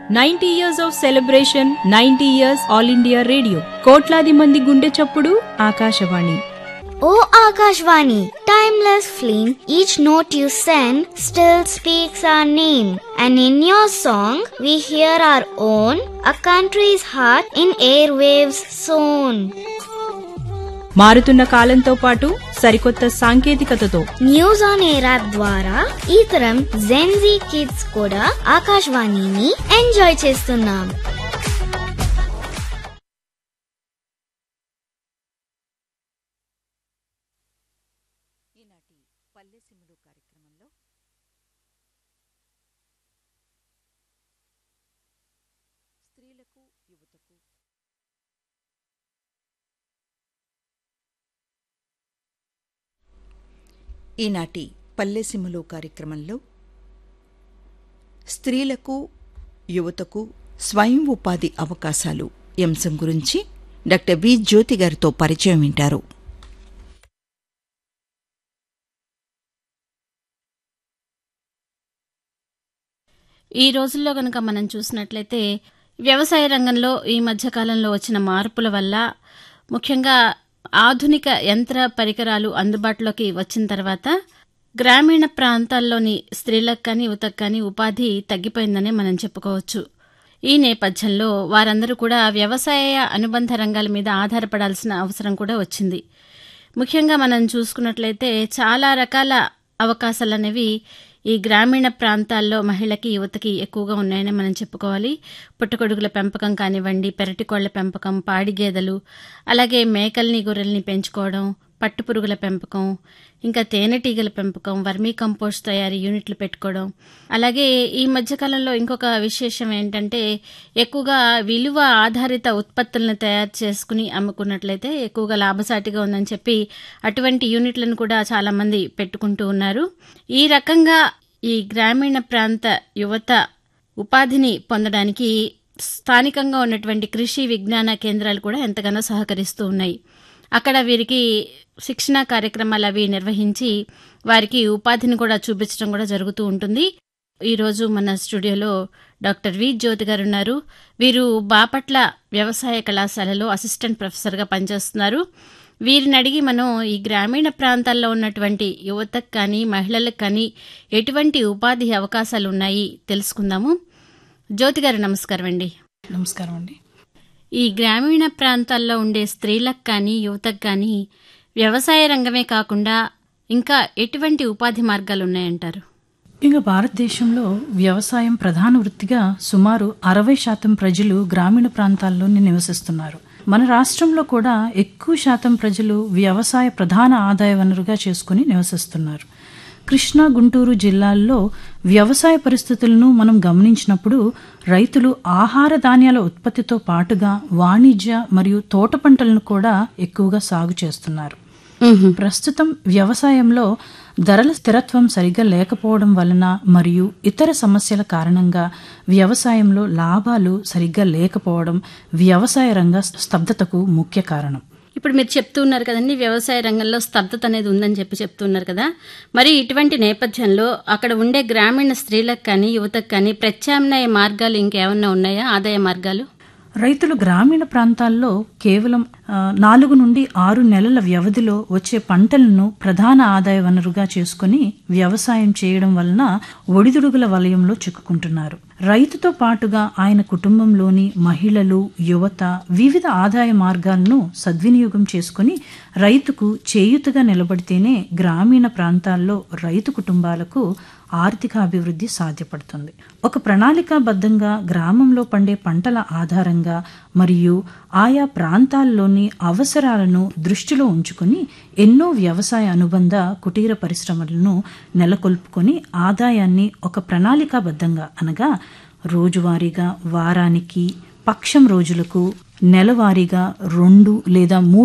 Ninety years of celebration ninety years All India Radio కోట్లాది మంది గుండె చప్పుడు Akashvani O Akashvani, timeless flame, each note you send still speaks our name. And in your song, we hear our own, a country's heart in airwaves sown. మారుతున్న కాలంతో పాటు సరికొత్త సాంకేతికతతో news on air app ద్వారా ఈ తరం జెన్జీ కిడ్స్ కూడా ఆకాశవాణిని enjoy చేస్తున్నాం ఈనాటి పల్లెసిములు కార్యక్రమంలో స్త్రీలకు యువతకు ఈనాటి పల్లెసిములు కార్యక్రమంలో స్త్రీలకు యువతకు స్వయం ఉపాధి అవకాశాలు ఈ అంశం గురించి డాక్టర్ వి జ్యోతి గారితో పరిచయం వింటారు ఈ రోజుల్లో గనక మనం చూసినట్లయితే వ్యవసాయ రంగంలో ఈ మధ్య కాలంలో వచ్చిన మార్పుల వల్ల ముఖ్యంగా ఆధునిక యంత్ర పరికరాలు అందుబాటులోకి వచ్చిన తర్వాత గ్రామీణ ప్రాంతాల్లోని స్త్రీలకు కానీ యువతకు కానీ ఉపాధి తగ్గిపోయిందనే మనం చెప్పుకోవచ్చు ఈ నేపథ్యంలో వారందరూ కూడా వ్యవసాయ అనుబంధ రంగాల మీద ఆధారపడాల్సిన అవసరం కూడా వచ్చింది ముఖ్యంగా మనం చూసుకున్నట్లయితే చాలా రకాల అవకాశాలు అనేవి ఈ గ్రామీణ ప్రాంతాల్లో మహిళకి యువతకి ఎక్కువగా ఉన్నాయని మనం చెప్పుకోవాలి పుట్టగొడుగుల పెంపకం కానివ్వండి పెరటికోళ్ల పెంపకం పాడి గేదెలు అలాగే మేకల్ని గొర్రెల్ని పెంచుకోవడం పట్టుపురుగుల పెంపకం ఇంకా తేనెటీగల పెంపకం వర్మీ కంపోస్ట్ తయారీ యూనిట్లు పెట్టుకోవడం అలాగే ఈ మధ్యకాలంలో ఇంకొక విశేషం ఏంటంటే ఎక్కువగా విలువ ఆధారిత ఉత్పత్తులను తయారు చేసుకుని అమ్ముకున్నట్లయితే ఎక్కువగా లాభసాటిగా ఉందని చెప్పి అటువంటి యూనిట్లను కూడా చాలా మంది పెట్టుకుంటూ ఉన్నారు ఈ రకంగా ఈ గ్రామీణ ప్రాంత యువత ఉపాధిని పొందడానికి స్థానికంగా ఉన్నటువంటి కృషి విజ్ఞాన కేంద్రాలు కూడా ఎంతగానో సహకరిస్తూ ఉన్నాయి అక్కడ వీరికి శిక్షణా కార్యక్రమాలు అవి నిర్వహించి వారికి ఉపాధిని కూడా చూపించడం కూడా జరుగుతూ ఉంటుంది ఈరోజు మన స్టూడియోలో డాక్టర్ వి జ్యోతి గారు ఉన్నారు వీరు బాపట్ల వ్యవసాయ కళాశాలలో అసిస్టెంట్ ప్రొఫెసర్గా పనిచేస్తున్నారు వీరిని అడిగి మనం ఈ గ్రామీణ ప్రాంతాల్లో ఉన్నటువంటి యువతకు కానీ మహిళలకు కానీ ఎటువంటి ఉపాధి అవకాశాలు ఉన్నాయి తెలుసుకుందాము జ్యోతి గారు నమస్కారం అండి నమస్కారం అండి ఈ గ్రామీణ ప్రాంతాల్లో ఉండే స్త్రీలకు కానీ యువతకు కానీ వ్యవసాయ రంగమే కాకుండా ఇంకా ఎటువంటి ఉపాధి మార్గాలు ఉన్నాయంటారు ఇంకా భారతదేశంలో వ్యవసాయం ప్రధాన వృత్తిగా సుమారు అరవై శాతం ప్రజలు గ్రామీణ ప్రాంతాల్లోనే నివసిస్తున్నారు మన రాష్ట్రంలో కూడా ఎక్కువ శాతం ప్రజలు వ్యవసాయ ప్రధాన ఆదాయ వనరుగా చేసుకుని నివసిస్తున్నారు కృష్ణా గుంటూరు జిల్లాల్లో వ్యవసాయ పరిస్థితులను మనం గమనించినప్పుడు రైతులు ఆహార ధాన్యాల ఉత్పత్తితో పాటుగా వాణిజ్య మరియు తోట పంటలను కూడా ఎక్కువగా సాగు చేస్తున్నారు ప్రస్తుతం వ్యవసాయంలో ధరల స్థిరత్వం సరిగా లేకపోవడం వలన మరియు ఇతర సమస్యల కారణంగా వ్యవసాయంలో లాభాలు సరిగ్గా లేకపోవడం వ్యవసాయ రంగ స్తబ్దతకు ముఖ్య కారణం ఇప్పుడు మీరు చెప్తున్నారు కదండి వ్యవసాయ రంగంలో స్తబ్దత అనేది ఉందని చెప్పి చెప్తున్నారు కదా మరి ఇటువంటి నేపథ్యంలో అక్కడ ఉండే గ్రామీణ స్త్రీలకు కానీ యువతకు కానీ ప్రత్యామ్నాయ మార్గాలు ఇంకేమన్నా ఉన్నాయా ఆదాయ మార్గాలు రైతులు గ్రామీణ ప్రాంతాల్లో కేవలం ఆ, నాలుగు నుండి ఆరు నెలల వ్యవధిలో వచ్చే పంటలను ప్రధాన ఆదాయ వనరుగా చేసుకుని వ్యవసాయం చేయడం వలన ఒడిదుడుగుల వలయంలో చిక్కుకుంటున్నారు రైతుతో పాటుగా ఆయన కుటుంబంలోని మహిళలు యువత వివిధ ఆదాయ మార్గాలను సద్వినియోగం చేసుకుని రైతుకు చేయుతగా నిలబడితేనే గ్రామీణ ప్రాంతాల్లో రైతు కుటుంబాలకు ఆర్థిక అభివృద్ధి సాధ్యపడుతుంది ఒక ప్రణాళికాబద్ధంగా గ్రామంలో పండే పంటల ఆధారంగా మరియు ఆయా ప్రాంతాల్లోని అవసరాలను దృష్టిలో ఉంచుకొని ఎన్నో వ్యవసాయ అనుబంధ కుటీర పరిశ్రమలను నెలకొల్పుకొని ఆదాయాన్ని ఒక ప్రణాళికాబద్ధంగా అనగా రోజువారీగా వారానికి పక్షం రోజులకు నెలవారీగా రెండు లేదా మూడు